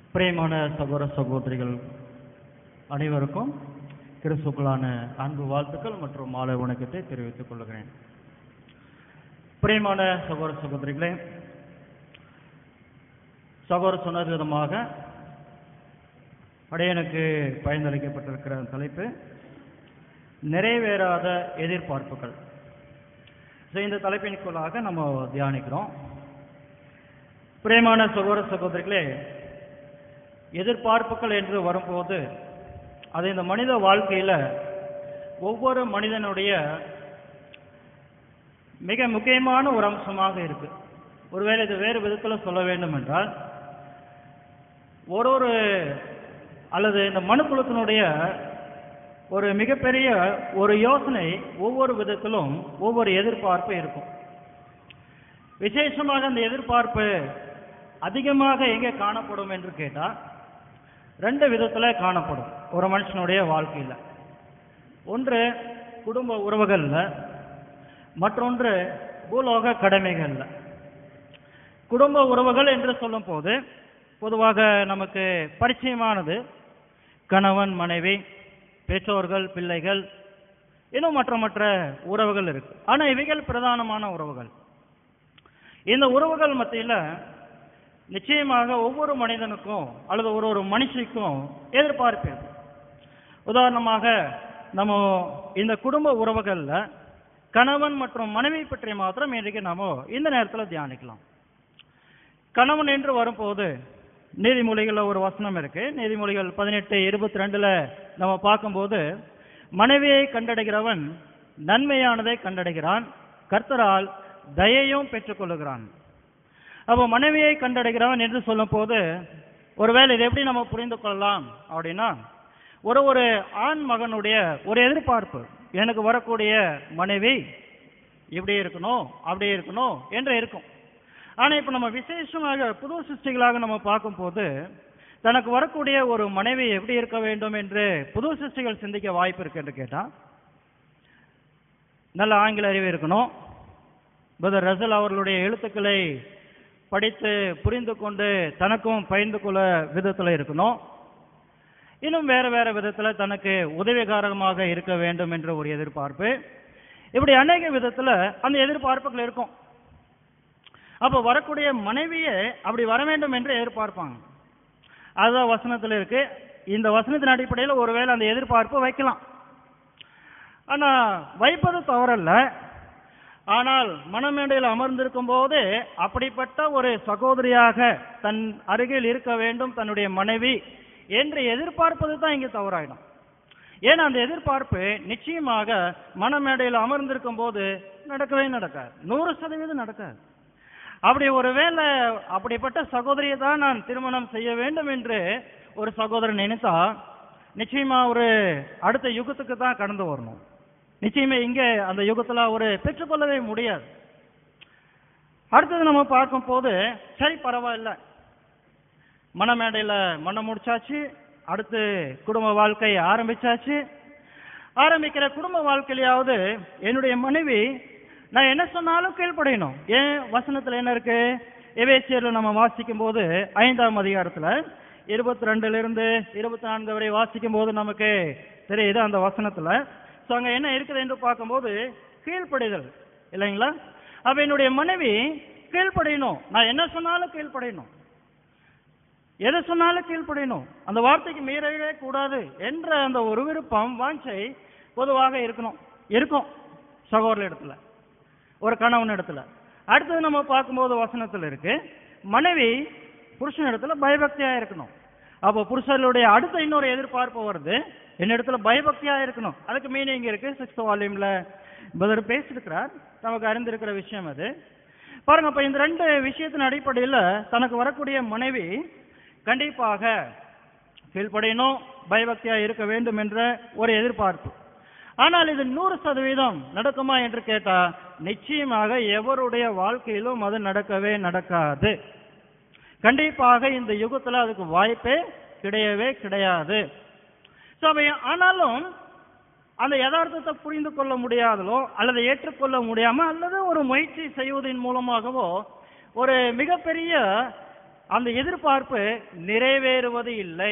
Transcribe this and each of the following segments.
பிரியமான சகோதர சகோதரிகள் அனைவருக்கும் கிறிஸ்துக்களான அன்பு வாழ்த்துக்கள் மற்றும் மாலை வணக்கத்தை தெரிவித்துக் கொள்கிறேன் பிரியமான சகோதர சகோதரிகளே சகோதர சொன்னது விதமாக அடையனுக்கு பயனளிக்கப்பட்டிருக்கிற தலைப்பு நிறைவேறாத எதிர்பார்ப்புகள் ஸோ இந்த தலைப்பினுக்குள்ளாக நம்ம தியானிக்கிறோம் பிரியமான சகோதர சகோதரிகளே எதிர்பார்ப்புகள் என்று வரும்போது அது இந்த மனித வாழ்க்கையில ஒவ்வொரு மனிதனுடைய மிக முக்கியமான ஒரு அம்சமாக இருக்கு ஒருவேளை இது வேறு விதத்தில் சொல்ல வேண்டும் என்றால் ஒரு ஒரு அல்லது இந்த மனுக்குலத்தினுடைய ஒரு மிகப்பெரிய ஒரு யோசனை ஒவ்வொரு விதத்திலும் ஒவ்வொரு எதிர்பார்ப்பு இருக்கும் விசேஷமாக அந்த எதிர்பார்ப்பு அதிகமாக எங்கே காணப்படும் என்று கேட்டால் ரெண்டு விதத்தில் காணப்படும் ஒரு மனுஷனுடைய வாழ்க்கையில் ஒன்று குடும்ப உறவுகளில் மற்றொன்று பூலோக கடமைகளில் குடும்ப உறவுகள் என்று சொல்லும் போது பொதுவாக நமக்கு பரிச்சயமானது கணவன் மனைவி பெற்றோர்கள் பிள்ளைகள் இன்னும் மற்ற மற்ற உறவுகள் இருக்கு ஆனால் இவைகள் பிரதானமான உறவுகள் இந்த உறவுகள் மத்தியில் நிச்சயமாக ஒவ்வொரு மனிதனுக்கும் அல்லது ஒரு ஒரு மனுஷிக்கும் எதிர்பார்ப்பு இருக்கு உதாரணமாக நம்ம இந்த குடும்ப உறவுகளில் கணவன் மற்றும் மனைவி பற்றி மாத்திரம் இன்றைக்கு நாம இந்த நேரத்தில் தியானிக்கலாம் கணவன் என்று வரும்போது நீதிமொழிகளில் ஒரு வசனம் இருக்கு நீதிமொழிகள் பதினெட்டு இருபத்தி ரெண்டுல நம்ம பார்க்கும்போது மனைவியை கண்டடைகிறவன் நன்மையானதை கண்டடைகிறான் கர்த்தரால் தயையும் பெற்றுக்கொள்ளுகிறான் அப்போ மனைவியை கண்டடைகிறவன் என்று சொல்லும் போது ஒருவேளை இதை எப்படி நம்ம புரிந்து கொள்ளலாம் அப்படின்னா ஒரு ஒரு ஆண் மகனுடைய ஒரு எதிர்பார்ப்பு எனக்கு வரக்கூடிய மனைவி இப்படி இருக்கணும் அப்படி இருக்கணும் என்று இருக்கும் ஆனா இப்ப நம்ம விசேஷமாக புது சிருஷ்டிகளாக நம்ம பார்க்கும்போது தனக்கு வரக்கூடிய ஒரு மனைவி எப்படி இருக்க வேண்டும் என்று புது சிருஷ்டிகள் சிந்திக்க வாய்ப்பு இருக்கு என்று கேட்டா நல்ல ஆங்கில அறிவு இருக்கணும் பிரதர் ரசல் அவர்களுடைய எழுத்துக்களை படித்து புரிந்து கொண்டு தனக்கும் பகிர்ந்து கொள்ள விதத்தில் இருக்கணும் இன்னும் வேற வேற விதத்துல தனக்கு உதவிகாரமாக இருக்க வேண்டும் என்ற ஒரு எதிர்பார்ப்பு இப்படி அநேக விதத்துல அந்த எதிர்பார்ப்புகள் இருக்கும் அப்ப வரக்கூடிய மனைவியே அப்படி வர வேண்டும் என்று எதிர்பார்ப்பாங்க அதுதான் வசனத்தில் இருக்கு இந்த வசனத்தின் அடிப்படையில் ஒருவேளை அந்த எதிர்பார்ப்பு வைக்கலாம் ஆனா வைப்பது தவறல்ல ஆனால் மனமேடையில் அமர்ந்திருக்கும் போது அப்படிப்பட்ட ஒரு சகோதரியாக தன் அருகில் இருக்க வேண்டும் தன்னுடைய மனைவி என்று எதிர்பார்ப்பது தான் இங்கே தவறாயிடும் ஏன்னா அந்த எதிர்பார்ப்பு நிச்சயமாக மனமேடையில் அமர்ந்திருக்கும் போது நடக்கவே நடக்காது நூறு சதவீதம் நடக்காது அப்படி ஒருவேளை அப்படிப்பட்ட சகோதரியை தான் நான் திருமணம் செய்ய வேண்டும் என்று ஒரு சகோதரன் நினைத்தா நிச்சயமா ஒரு அடுத்த யுகத்துக்கு தான் கடந்து வரணும் நிச்சயமா இங்கே அந்த யுகத்துல ஒரு பெற்றுக்கொள்ளவே முடியாது அடுத்தது நம்ம பார்க்கும் போது சரி பரவாயில்ல மனமேடையில மனம் முடிச்சாச்சு அடுத்து குடும்ப வாழ்க்கை ஆரம்பிச்சாச்சு ஆரம்பிக்கிற குடும்ப வாழ்க்கையிலாவது என்னுடைய மனைவி நான் என்ன சொன்னாலும் கீழ்ப்படையணும் ஏன் வசனத்துல என்ன இருக்கு எவேசியர்ல நம்ம வாசிக்கும் போது ஐந்தாம் அதிகாரத்துல இருபத்தி ரெண்டுல இருந்து இருபத்தி நான்கு வரை வாசிக்கும் போது நமக்கு தெரியுது அந்த வசனத்துல ஸோ அங்க என்ன இருக்குது என்று பார்க்கும்போது கீழ்ப்படைதல் இல்லைங்களா அப்ப என்னுடைய மனைவி கீழ்ப்படையணும் நான் என்ன சொன்னாலும் கீழ்ப்படையணும் எதை சொன்னாலும் கீழ்ப்படையணும் அந்த வார்த்தைக்கு மீறவே கூடாது என்ற அந்த ஒரு விருப்பம் வாஞ்சை பொதுவாக இருக்கணும் இருக்கும் சகோதர இடத்துல ஒரு கணவன் இடத்துல அடுத்தது நம்ம பார்க்கும்போது வசனத்தில் இருக்கு மனைவி புருஷன் இடத்துல பயபக்தியா இருக்கணும் அப்போ புருஷர்களுடைய அடுத்த இன்னொரு எதிர்பார்ப்பு வருது என்ன இடத்துல பயபக்தியா இருக்கணும் அதுக்கு மீனிங் இருக்கு சிக்ஸ்த் வால்யூம்ல பதர் பேசியிருக்கிறார் நமக்கு அறிந்திருக்கிற விஷயம் அது பாருங்க அப்ப இந்த ரெண்டு விஷயத்தின் அடிப்படையில் தனக்கு வரக்கூடிய மனைவி கண்டிப்பாக கீழ்ப்படையணும் பயபக்தியா இருக்க வேண்டும் என்ற ஒரு எதிர்பார்ப்பு ஆனால் இது நூறு சதவீதம் நடக்குமா என்று கேட்டா நிச்சயமாக எவருடைய வாழ்க்கையிலும் அது நடக்கவே நடக்காது கண்டிப்பாக இந்த யுகத்துல அதுக்கு வாய்ப்பே கிடையவே கிடையாது ஆனாலும் அந்த யதார்த்தத்தை புரிந்து கொள்ள முடியாதலோ அல்லது ஏற்றுக்கொள்ள முடியாம அல்லது ஒரு முயற்சி செய்வதன் மூலமாகவோ ஒரு மிகப்பெரிய அந்த எதிர்பார்ப்பு நிறைவேறுவது இல்லை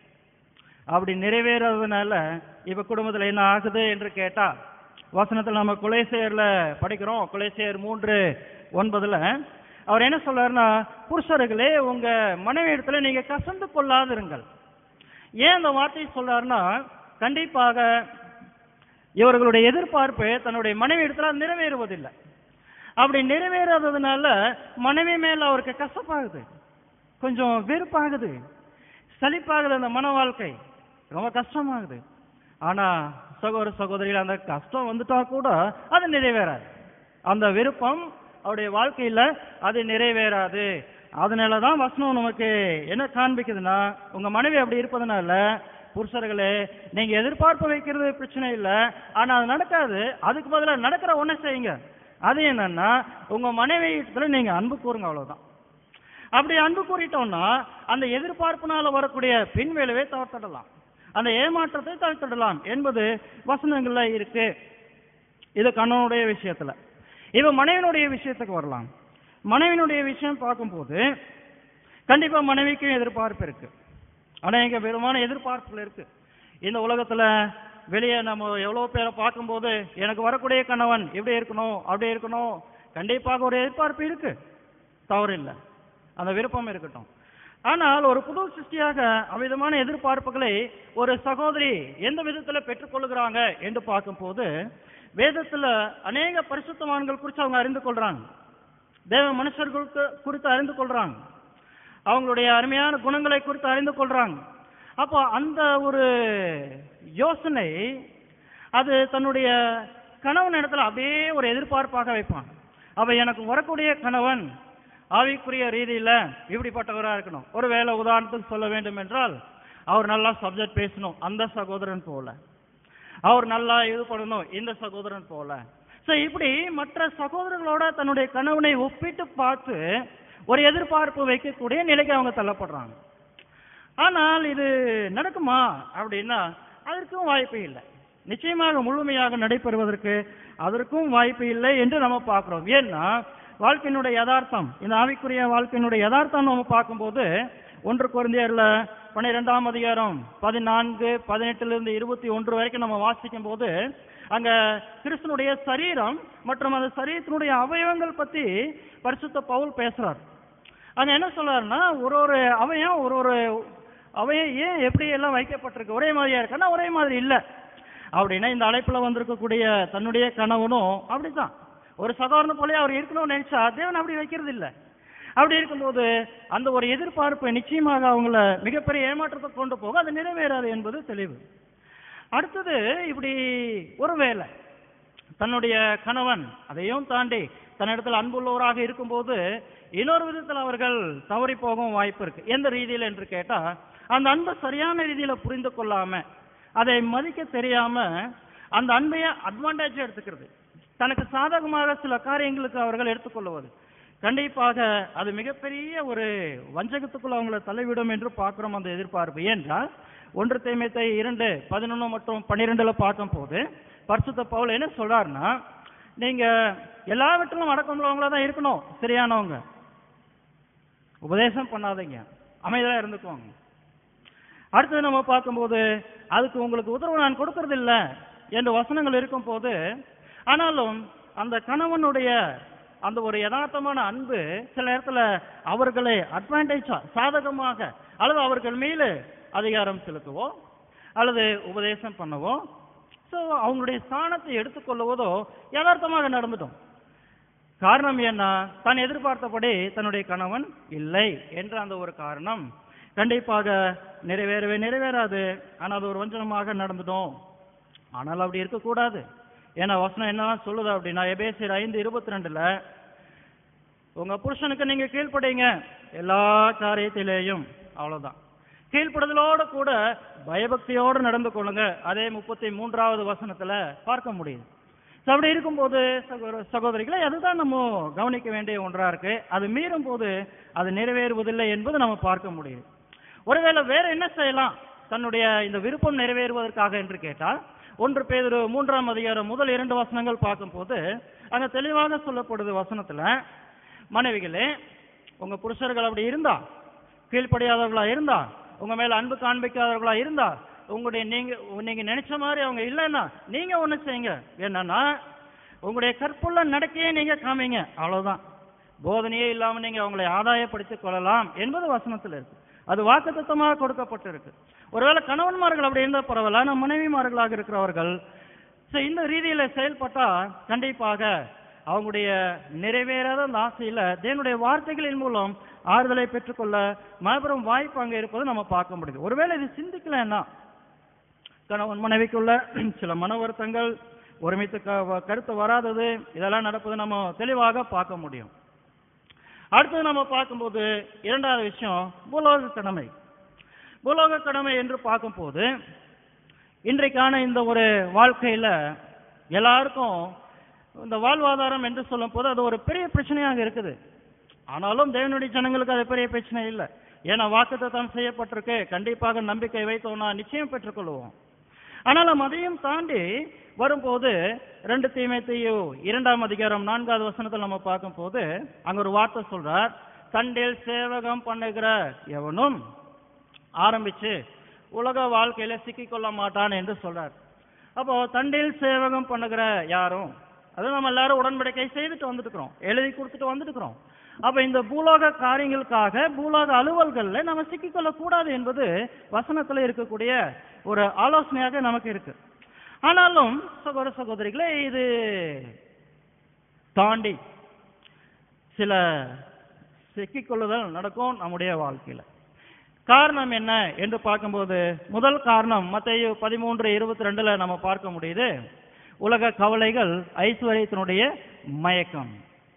அப்படி நிறைவேறாததுனால இப்ப குடும்பத்துல என்ன ஆகுது என்று கேட்டா வசனத்துல நம்ம குலேசேர்ல படிக்கிறோம் குலேசேர் மூன்று ஒன்பதுல அவர் என்ன சொல்றாருன்னா புருஷர்களே உங்க மனைவி இடத்துல நீங்க கசந்து கொள்ளாதிருங்கள் ஏன் அந்த வார்த்தையை சொல்றாருன்னா கண்டிப்பாக இவர்களுடைய எதிர்பார்ப்பு தன்னுடைய மனைவி இடத்துல நிறைவேறுவதில்லை அப்படி நிறைவேறாததுனால மனைவி மேல அவருக்கு கசப்பாகுது கொஞ்சம் வெறுப்பாகுது சலிப்பாகுது அந்த மன வாழ்க்கை ரொம்ப கஷ்டமாகுது ஆனா சகோதர சகோதரிகள் அந்த கஷ்டம் வந்துட்டா கூட அது நிறைவேறாது அந்த விருப்பம் அவருடைய வாழ்க்கையில அது நிறைவேறாது அதனாலதான் வசனம் நமக்கு என்ன காண்பிக்குதுன்னா உங்க மனைவி அப்படி இருப்பதனால புருஷர்களே நீங்க எதிர்பார்ப்பு வைக்கிறது பிரச்சனை இல்லை ஆனா அது நடக்காது அதுக்கு பதிலா நடக்கிற ஒண்ணு செய்யுங்க அது என்னன்னா உங்க மனைவி இடத்துல நீங்க அன்பு கூறுங்க அவ்வளவுதான் அப்படி அன்பு கூறிட்டோம்னா அந்த எதிர்பார்ப்பினால வரக்கூடிய பின் விளைவை தவிர்த்திடலாம் அந்த ஏமாற்றத்தை தவிர்த்திடலாம் என்பது வசனங்கள்ல இருக்கு இது கணவனுடைய விஷயத்துல இப்ப மனைவியினுடைய விஷயத்துக்கு வரலாம் மனைவியினுடைய விஷயம் பார்க்கும்போது கண்டிப்பா மனைவிக்கும் எதிர்பார்ப்பு இருக்கு அநேக விதமான எதிர்பார்ப்புகள் இருக்கு இந்த உலகத்துல வெளியே நம்ம எவ்வளவு பேரை பார்க்கும்போது எனக்கு வரக்கூடிய கணவன் இப்படி இருக்கணும் அப்படி இருக்கணும் கண்டிப்பாக ஒரு எதிர்பார்ப்பு இருக்கு தவறு இல்லை அந்த விருப்பம் இருக்கட்டும் ஆனால் ஒரு புது சிருஷ்டியாக அவ்விதமான எதிர்பார்ப்புகளை ஒரு சகோதரி எந்த விதத்துல பெற்றுக்கொள்ளுகிறாங்க என்று பார்க்கும்போது வேதத்துல அநேக பரிசுத்தவான்கள் குறித்து அவங்க அறிந்து கொள்றாங்க தேவ மனுஷர்களுக்கு குறித்து அறிந்து கொள்றாங்க அவங்களுடைய அருமையான குணங்களை குறித்து அறிந்து கொள்றாங்க அப்போ அந்த ஒரு யோசனை அது தன்னுடைய கணவன் இடத்துல அப்படியே ஒரு எதிர்பார்ப்பாக வைப்பான் அவ எனக்கு வரக்கூடிய கணவன் ஆவிக்குரிய ரீதியில இப்படிப்பட்டவரா இருக்கணும் ஒருவேளை உதாரணத்துக்கு சொல்ல வேண்டும் என்றால் அவர் நல்லா சப்ஜெக்ட் பேசணும் அந்த சகோதரன் போல அவர் நல்லா இது பண்ணணும் இந்த சகோதரன் போல சோ இப்படி மற்ற சகோதரர்களோட தன்னுடைய கணவனை ஒப்பிட்டு பார்த்து ஒரு எதிர்பார்ப்பு வைக்கக்கூடிய நிலைக்கு அவங்க தள்ளப்படுறாங்க ஆனால் இது நடக்குமா அப்படின்னா அதற்கும் வாய்ப்பு இல்லை நிச்சயமாக முழுமையாக நடைபெறுவதற்கு அதற்கும் வாய்ப்பு இல்லை என்று நம்ம பார்க்கிறோம் ஏன்னா வாழ்க்கையினுடைய யதார்த்தம் இந்த ஆவிக்குரிய வாழ்க்கையினுடைய யதார்த்தம் நம்ம பார்க்கும்போது ஒன்று குழந்தையர்ல பன்னிரெண்டாம் அதிகாரம் பதினான்கு பதினெட்டுல இருந்து இருபத்தி ஒன்று வரைக்கும் நம்ம வாசிக்கும் போது அங்க கிறிஸ்தனுடைய சரீரம் மற்றும் அந்த சரீரத்தினுடைய அவயவங்கள் பத்தி பரிசுத்த பவுல் பேசுறார் அங்க என்ன சொல்றாருன்னா ஒரு ஒரு அவயம் ஒரு ஒரு அவயம் ஏன் எப்படி எல்லாம் வைக்கப்பட்டிருக்கு ஒரே மாதிரியா இருக்குன்னா ஒரே மாதிரி இல்ல அப்படின்னா இந்த அழைப்புல வந்திருக்கக்கூடிய தன்னுடைய கணவனும் அப்படித்தான் ஒரு சகோதரன் போலே அவர் இருக்கணும்னு நினைச்சா தேவன் அப்படி வைக்கிறது இல்ல அப்படி இருக்கும்போது அந்த ஒரு எதிர்பார்ப்பு நிச்சயமாக அவங்கள மிகப்பெரிய ஏமாற்றத்தை கொண்டு போக அது நிறைவேறாது என்பது தெளிவு அடுத்தது இப்படி ஒருவேளை தன்னுடைய கணவன் அதையும் தாண்டி தன்னிடத்தில் அன்புள்ளவராக இருக்கும்போது இன்னொரு விதத்தில் அவர்கள் தவறி போகவும் வாய்ப்பு இருக்கு எந்த ரீதியில் என்று கேட்டா அந்த அன்பை சரியான ரீதியில புரிந்து கொள்ளாம அதை மதிக்க தெரியாம அந்த அன்பைய அட்வான்டேஜ் எடுத்துக்கிறது தனக்கு சாதகமாக சில காரியங்களுக்கு அவர்கள் எடுத்துக்கொள்வது கண்டிப்பாக அது மிகப்பெரிய ஒரு வஞ்சகத்துக்குள்ள அவங்களை தலைவிடும் என்று பார்க்கிறோம் அந்த எதிர்பார்ப்பு ஏனென்றால் ஒன்று தேமைத்தை இரண்டு பதினொன்று மற்றும் பன்னிரெண்டுல பார்க்கும் போது பரிசுத்த பவுல் என்ன சொல்றாருன்னா நீங்க எல்லாவற்றிலும் அடக்கமுள்ளவங்களா தான் இருக்கணும் சரியானவங்க உபதேசம் பண்ணாதீங்க அமைதியா இருந்துக்குவாங்க அடுத்தது நம்ம பார்க்கும்போது அதுக்கு உங்களுக்கு உத்தரவு நான் கொடுக்கறது இல்ல என்று வசனங்கள் இருக்கும் போது ஆனாலும் அந்த கணவனுடைய அந்த ஒரு யதார்த்தமான அன்பு சில நேரத்துல அவர்களை அட்வான்டேஜா சாதகமாக அல்லது அவர்கள் மீது அதிகாரம் செலுத்தவோ அல்லது உபதேசம் பண்ணவோ ஸோ அவங்களுடைய ஸ்தானத்தை எடுத்துக்கொள்வதோ யதார்த்தமாக நடந்துட்டோம் காரணம் என்ன தான் எதிர்பார்த்தபடி தன்னுடைய கணவன் இல்லை என்ற அந்த ஒரு காரணம் கண்டிப்பாக நிறைவேறவே நிறைவேறாது ஆனால் அது ஒரு வஞ்சனமாக நடந்துட்டோம் ஆனால் அப்படி இருக்கக்கூடாது ஏன்னா வசனம் என்னதான் சொல்லுது அப்படின்னா எபேசியர் ஐந்து இருபத்தி ரெண்டுல உங்க புருஷனுக்கு நீங்க கீழ்ப்படைங்க எல்லா காரியத்திலேயும் அவ்வளவுதான் கீழ்ப்படுதலோட கூட பயபக்தியோடு நடந்து கொள்ளுங்க அதே முப்பத்தி மூன்றாவது வசனத்துல பார்க்க முடியுது So, அப்படி இருக்கும்போது சகோதர சகோதரிகளை அதுதான் நம்ம கவனிக்க வேண்டிய ஒன்றா இருக்கு அது மீறும் போது அது நிறைவேறுவதில்லை என்பது நம்ம பார்க்க முடியுது ஒருவேளை வேற என்ன செய்யலாம் தன்னுடைய இந்த விருப்பம் நிறைவேறுவதற்காக என்று கேட்டால் ஒன்று பேர் மூன்றாம் அதிகாரம் முதல் இரண்டு வசனங்கள் பார்க்கும்போது அங்க தெளிவாக சொல்லப்படுது வசனத்துல மனைவிகளே உங்க புருஷர்கள் அப்படி இருந்தா கீழ்ப்படியாதவர்களா இருந்தா உங்க மேல அன்பு காண்பிக்காதவர்களா இருந்தா உங்களுடைய நீங்க நீங்க நினைச்ச மாதிரி அவங்க இல்லைன்னா நீங்க ஒண்ணு செய்யுங்க என்னன்னா உங்களுடைய கற்புள்ள நடக்கையே நீங்க காமிங்க அவ்வளவுதான் போதனையே இல்லாம நீங்க அவங்களை ஆதாயப்படுத்திக் கொள்ளலாம் என்பது வசனத்தில் இருக்கு அது வாக்குத்தத்தமாக கொடுக்கப்பட்டிருக்கு ஒருவேளை கணவன்மார்கள் அப்படி இருந்தால் பரவாயில்ல ஆனால் மனைவிமார்களாக இருக்கிறவர்கள் ஸோ இந்த ரீதியில செயல்பட்டா கண்டிப்பாக அவங்களுடைய நிறைவேறாத அந்த ஆசையில தேவனுடைய வார்த்தைகளின் மூலம் ஆறுதலை பெற்றுக்கொள்ள மாபெரும் வாய்ப்பு அங்கே இருப்பதை நம்ம பார்க்க முடியுது ஒருவேளை இது சிந்திக்கலன்னா கணவன் மனைவிக்குள்ள சில மன வருத்தங்கள் ஒருமித்த க- கருத்து வராதது இதெல்லாம் நடப்பது நம்ம தெளிவாக பார்க்க முடியும் அடுத்தது நம்ம பார்க்கும்போது இரண்டாவது விஷயம் பூலோக கடமை பூலோக கடமை என்று பார்க்கும்போது இன்றைக்கான இந்த ஒரு வாழ்க்கையில எல்லாருக்கும் இந்த வாழ்வாதாரம் என்று சொல்லும் போது அது ஒரு பெரிய பிரச்சனையாக இருக்குது ஆனாலும் தேவனுடைய ஜனங்களுக்கு அது பெரிய பிரச்சனை இல்லை ஏன்னா வாக்குத்தத்தம் செய்யப்பட்டிருக்கு கண்டிப்பாக நம்பிக்கை வைத்தோம்னா நிச்சயம் பெற்றுக்கொள்வோம் ஆனாலும் அதையும் தாண்டி வரும்போது ரெண்டு தீமைத்தையோ இரண்டாம் அதிகாரம் நான்காவது வசனத்தில் நம்ம பார்க்கும்போது அங்க ஒரு வார்த்தை சொல்றார் தண்டில் சேவகம் பண்ணுகிற எவனும் ஆரம்பிச்சு உலக வாழ்க்கையில சிக்கிக்கொள்ள மாட்டான் என்று சொல்றார் அப்போ தண்டில் சேவகம் பண்ணுகிற யாரும் அது நம்ம எல்லாரும் உடன்படிக்கை செய்துட்டு வந்துட்டுக்கிறோம் எழுதி கொடுத்துட்டு வந்துட்டுக்கிறோம் அப்ப இந்த பூலோக காரியங்களுக்காக பூலோக அலுவல்கள்ல நம்ம சிக்கிக்கொள்ள கூடாது என்பது வசனத்துல இருக்கக்கூடிய ஒரு ஆலோசனையாக நமக்கு இருக்கு ஆனாலும் சகோதர சகோதரிகளே இது தாண்டி சில சிக்கிக்கொள்ளுதல் நடக்கும் நம்முடைய வாழ்க்கையில காரணம் என்ன என்று பார்க்கும்போது முதல் காரணம் மத்தேயு பதிமூன்று இருபத்தி ரெண்டுல நம்ம பார்க்க முடியுது உலக கவலைகள் ஐஸ்வர்யத்தினுடைய மயக்கம்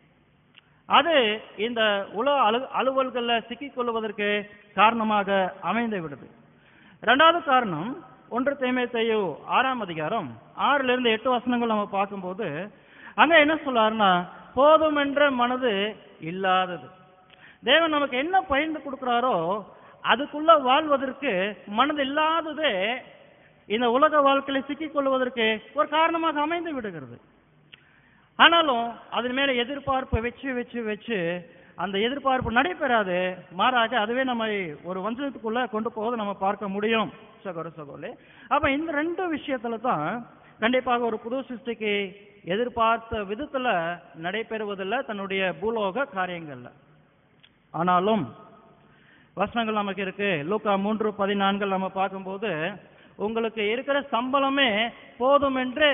அது இந்த உலக அலு அலுவல்கள்ல சிக்கிக்கொள்வதற்கு காரணமாக அமைந்து விடுது ரெண்டாவது காரணம் ஒன்று தீமைத்தையோ ஆறாம் அதிகாரம் ஆறுல இருந்து எட்டு வசனங்கள் நம்ம பார்க்கும்போது அங்க என்ன சொல்றாருன்னா போதும் என்ற மனது இல்லாதது தேவன் நமக்கு என்ன பயந்து கொடுக்கிறாரோ அதுக்குள்ள வாழ்வதற்கு மனது இல்லாததே இந்த உலக வாழ்க்கையில சிக்கிக் கொள்வதற்கு ஒரு காரணமாக அமைந்து விடுகிறது ஆனாலும் அதன் மேல எதிர்பார்ப்பை வச்சு வச்சு வச்சு அந்த எதிர்பார்ப்பு நடைபெறாது மாறாக அதுவே நம்மை ஒரு வஞ்சகத்துக்குள்ள கொண்டு போவதை நம்ம பார்க்க முடியும் சகோதர சகோதரி அப்ப இந்த ரெண்டு விஷயத்துல தான் கண்டிப்பாக ஒரு புது சிருஷ்டிக்கு எதிர்பார்த்த விதத்துல நடைபெறுவதில்லை தன்னுடைய பூலோக காரியங்கள்ல ஆனாலும் வசனங்கள் நமக்கு இருக்கு லூக்கா மூன்று பதினான்கு நம்ம பார்க்கும்போது உங்களுக்கு இருக்கிற சம்பளமே போதும் என்று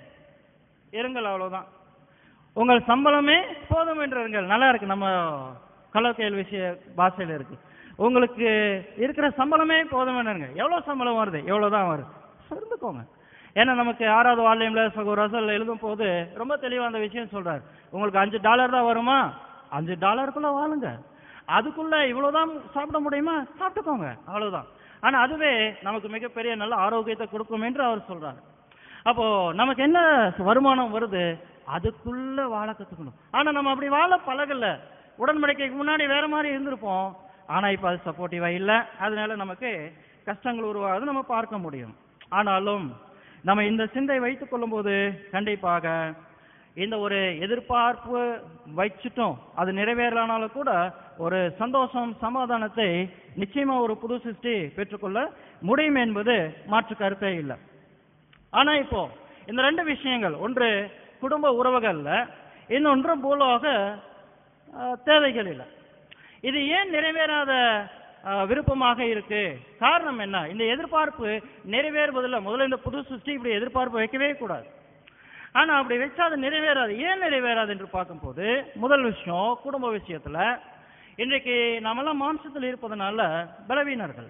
இருங்கள் அவ்வளவுதான் உங்கள் சம்பளமே போதும் என்று இருங்கள் நல்லா இருக்கு நம்ம கலோக்கியல் விஷய பாஷையில இருக்கு உங்களுக்கு இருக்கிற சம்பளமே போதும் இருங்க எவ்வளவு சம்பளம் வருது எவ்வளவுதான் வருது இருந்துக்கோங்க ஏன்னா நமக்கு ஆறாவது வால்யூம்ல சகோ ரசல் எழுதும் போது ரொம்ப தெளிவா அந்த விஷயம் சொல்றாரு உங்களுக்கு அஞ்சு டாலர் தான் வருமா அஞ்சு டாலருக்குள்ள வாழுங்க அதுக்குள்ள இவ்வளவுதான் சாப்பிட முடியுமா சாப்பிட்டுக்கோங்க அவ்வளவுதான் ஆனா அதுவே நமக்கு மிகப்பெரிய நல்ல ஆரோக்கியத்தை கொடுக்கும் என்று அவர் சொல்றாரு அப்போ நமக்கு என்ன வருமானம் வருது அதுக்குள்ள வாழ கத்துக்கணும் ஆனா நம்ம அப்படி வாழ பழகல உடன்படிக்கைக்கு முன்னாடி வேற மாதிரி இருந்திருப்போம் ஆனா இப்ப அது சப்போர்ட்டிவா இல்ல அதனால நமக்கு கஷ்டங்கள் உருவாகுது நம்ம பார்க்க முடியும் ஆனாலும் நம்ம இந்த சிந்தை வைத்துக் கொள்ளும்போது கண்டிப்பாக இந்த ஒரு எதிர்பார்ப்பு வச்சுட்டோம் அது நிறைவேறலானாலும் கூட ஒரு சந்தோஷம் சமாதானத்தை நிச்சயமா ஒரு புது சிருஷ்டி பெற்றுக்கொள்ள முடியும் என்பது மாற்று கருத்தே இல்லை ஆனா இப்போ இந்த ரெண்டு விஷயங்கள் ஒன்று குடும்ப உறவுகள்ல இன்னொன்று பூலோக அஹ், தேவைகளில் இது ஏன் நிறைவேறாத அஹ், விருப்பமாக இருக்கு காரணம் என்ன இந்த எதிர்பார்ப்பு நிறைவேறுவதில்லை முதல்ல இந்த புது சிருஷ்டி இப்படி எதிர்பார்ப்பு வைக்கவே கூடாது ஆனா அப்படி வச்சா அது நிறைவேறாது ஏன் நிறைவேறாது என்று பார்க்கும்போது முதல் விஷயம் குடும்ப விஷயத்துல இன்றைக்கு நாமெல்லாம் மாம்சத்தில் இருப்பதனால பலவீனர்கள்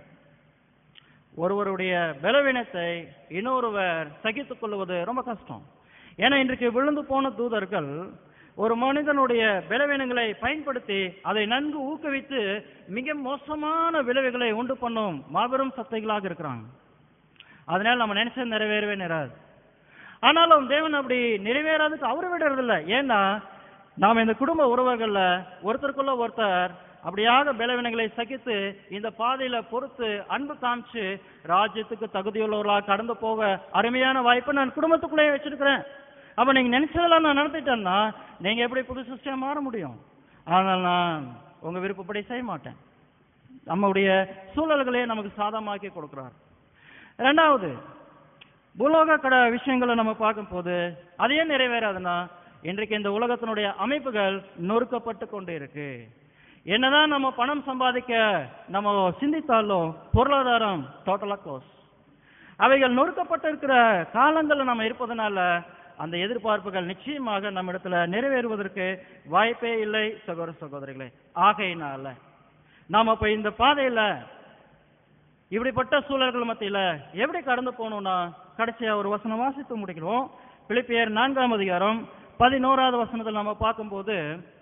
ஒருவருடைய பலவீனத்தை இன்னொருவர் சகித்துக் கொள்வது ரொம்ப கஷ்டம் ஏன்னா இன்றைக்கு விழுந்து போன தூதர்கள் ஒரு மனிதனுடைய பலவீனங்களை பயன்படுத்தி அதை நன்கு ஊக்குவித்து மிக மோசமான விளைவுகளை உண்டு பண்ணும் மாபெரும் சக்திகளாக இருக்கிறாங்க அதனால நம்ம நினைச்சது நிறைவேறவே நேராது ஆனாலும் தேவன் அப்படி நிறைவேறாதுக்கு அவரு விடுறதில்ல ஏன்னா நாம் இந்த குடும்ப உறவுகள்ல ஒருத்தருக்குள்ள ஒருத்தர் அப்படியாக பலவீனங்களை சகித்து இந்த பாதையில பொறுத்து அன்பு காமிச்சு ராஜ்யத்துக்கு தகுதியுள்ளவர்களாக கடந்து போக அருமையான வாய்ப்பை நான் குடும்பத்துக்குள்ளேயே வச்சிருக்கிறேன் அப்ப நீங்க நினைச்சதெல்லாம் நான் நடத்திட்டேன்னா நீங்க எப்படி புது சிஸ்டம் மாற முடியும் ஆனால் நான் உங்க விருப்பப்படி செய்ய மாட்டேன் நம்முடைய சூழல்களே நமக்கு சாதமாக்கி கொடுக்கிறார் ரெண்டாவது பூலோக கட விஷயங்களை நம்ம பார்க்கும்போது அது ஏன் நிறைவேறாதுன்னா இன்றைக்கு இந்த உலகத்தினுடைய அமைப்புகள் நொறுக்கப்பட்டு கொண்டு இருக்கு என்னதான் நம்ம பணம் சம்பாதிக்க நம்ம சிந்தித்தாலும் பொருளாதாரம் டோட்டலா க்ளோஸ் அவைகள் நொறுக்கப்பட்டு இருக்கிற காலங்களில் நம்ம இருப்பதனால அந்த எதிர்பார்ப்புகள் நிச்சயமாக நம்ம இடத்துல நிறைவேறுவதற்கு வாய்ப்பே இல்லை சகோதர சகோதரிகளே ஆகையினால நாம இப்ப இந்த பாதையில இப்படிப்பட்ட சூழல்கள் மத்தியில எப்படி கடந்து போகணும்னா கடைசியா ஒரு வசனம் வாசித்து முடிக்கிறோம் பிலிப்பியர் நான்காம் அதிகாரம் பதினோராவது வசனத்தில் நம்ம பார்க்கும்போது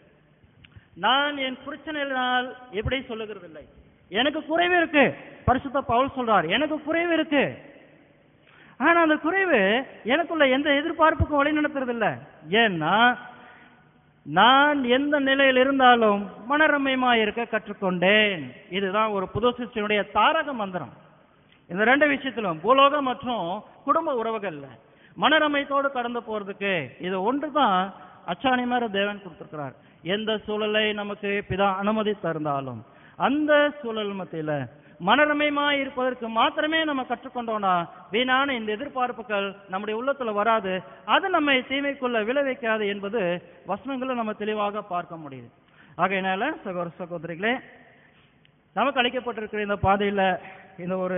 நான் என் பிரச்சனையினால் எப்படி சொல்லுகிறது இல்லை எனக்கு குறைவு இருக்கு பரிசுத்த பவுல் சொல்றார் எனக்கு குறைவு இருக்கு ஆனா அந்த குறைவு எனக்குள்ள எந்த எதிர்பார்ப்புக்கும் வழி நடத்துறது இல்ல ஏன்னா நான் எந்த நிலையில் இருந்தாலும் மனரம்யமா இருக்க கற்றுக்கொண்டேன் இதுதான் ஒரு புது சிருஷ்டியினுடைய தாரக மந்திரம் இந்த ரெண்டு விஷயத்திலும் பூலோகம் மற்றும் குடும்ப உறவுகள்ல மனரமைத்தோடு கடந்து போறதுக்கு இது ஒன்றுதான் அச்சாணி மாதிரி தேவன் கொடுத்திருக்கிறார் எந்த சூழலை நமக்கு பிதா அனுமதி தந்தாலும் அந்த சூழல் மத்தியில மனரமயமா இருப்பதற்கு மாத்திரமே நம்ம கற்றுக்கொண்டோம்னா வீணான இந்த எதிர்பார்ப்புகள் நம்முடைய உள்ளத்துல வராது அது நம்மை தீமைக்குள்ள விளைவிக்காது என்பது வசனங்களை நம்ம தெளிவாக பார்க்க முடியுது ஆகையினால சகோதர சகோதரிகளே நமக்கு அளிக்கப்பட்டிருக்கிற இந்த பாதையில இந்த ஒரு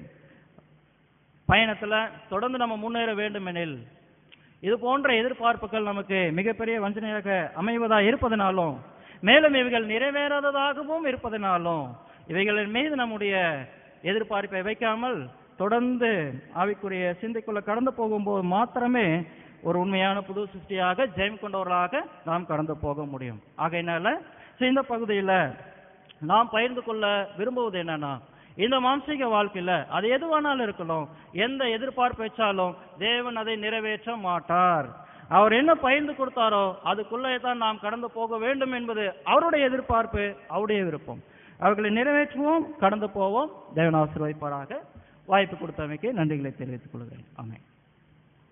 பயணத்துல தொடர்ந்து நம்ம முன்னேற வேண்டும் எனில் இது போன்ற எதிர்பார்ப்புகள் நமக்கு மிகப்பெரிய வஞ்சனையாக அமைவதா இருப்பதனாலும் மேலும் இவைகள் நிறைவேறாததாகவும் இருப்பதனாலும் இவைகளின் மீது நம்முடைய எதிர்பார்ப்பை வைக்காமல் தொடர்ந்து ஆவிக்குரிய சிந்தைக்குள்ள கடந்து போகும்போது மாத்திரமே ஒரு உண்மையான புது சிருஷ்டியாக ஜெயம் கொண்டவர்களாக நாம் கடந்து போக முடியும் ஆகையினால so இந்த பகுதியில நாம் பகிர்ந்து கொள்ள விரும்புவது என்னன்னா இந்த மாம்சீக வாழ்க்கையில அது எதுவானாலும் இருக்கணும் எந்த எதிர்பார்ப்பு வச்சாலும் தேவன் அதை நிறைவேற்ற மாட்டார் அவர் என்ன பகிர்ந்து கொடுத்தாரோ அதுக்குள்ளே தான் நாம் கடந்து போக வேண்டும் என்பது அவருடைய எதிர்பார்ப்பு அவருடைய விருப்பம் அவர்களை நிறைவேற்றுவோம் கடந்து போவோம் தேவன் ஆசீர்வதிப்பாராக வாய்ப்பு கொடுத்தமைக்கு நன்றிகளை தெரிவித்துக் கொள்கிறேன் ஆமென்